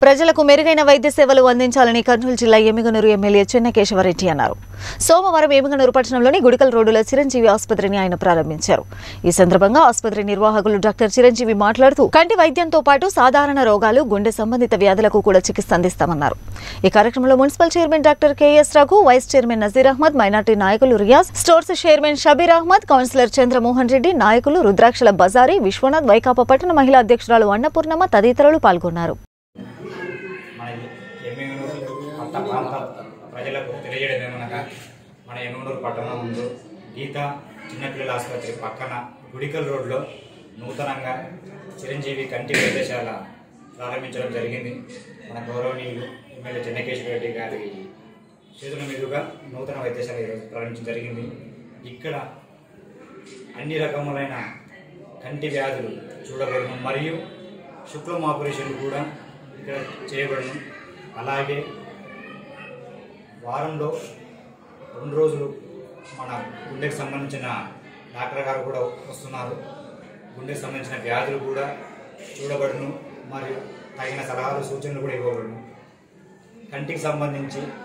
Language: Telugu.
ప్రజలకు మెరుగైన వైద్య సేవలు అందించాలని కర్నూలు జిల్లా ఎమ్మిగనూరు ఎమ్మెల్యే చెన్నకేశవరెడ్డి అన్నారు సోమవారం ఎమ్మిగనూరు పట్టణంలోని గుడికల్ రోడ్డులో చిరంజీవి ఆసుపత్రిని ఆయన ప్రారంభించారు ఈ సందర్భంగా ఆసుపత్రి నిర్వాహకులు డాక్టర్ చిరంజీవి మాట్లాడుతూ కంటి వైద్యంతో పాటు సాధారణ రోగాలు గుండె సంబంధిత వ్యాధులకు కూడా చికిత్స అందిస్తామన్నారు ఈ కార్యక్రమంలో municipal chairman doctor KS Raghu vice chairman Nazir Ahmed minority నాయకులు Riyaz stores chairman Shabbir Ahmed councillor Chandramohan Reddy నాయకులు రుద్రాక్షల బజారి విశ్వనాథ్ వైకాపా పట్టణ మహిళా అధ్యక్షురాలు అన్నపూర్ణమ్మ తదితరులు పాల్గొన్నారు మన ఎమ్మిగనూరు పట్ట ప్రాంత ప్రజలకు తెలియజేయడం ఏమనగా మన ఎమ్మిగనూరు పట్టణం ముందు గీత చిన్నపిల్లల ఆసుపత్రి పక్కన గుడికల్ రోడ్లో నూతనంగా చిరంజీవి కంటి వైద్యశాల ప్రారంభించడం జరిగింది మన గౌరవనీయులు ఎమ్మెల్యే చెన్నకేశ్వర రెడ్డి గారి చేతుల మీదుగా నూతన వైద్యశాల ఈరోజు ప్రారంభించడం జరిగింది ఇక్కడ అన్ని రకములైన కంటి వ్యాధులు చూడబడును మరియు శుక్లం ఆపరేషన్లు కూడా ఇక్కడ చేయబడును అలాగే వారంలో రెండు రోజులు మన గుండెకి సంబంధించిన డాక్టర్ గారు కూడా వస్తున్నారు గుండెకి సంబంధించిన వ్యాధులు కూడా చూడబడును మరియు తగిన సలహాలు సూచనలు కూడా ఇవ్వబడును కంటికి సంబంధించి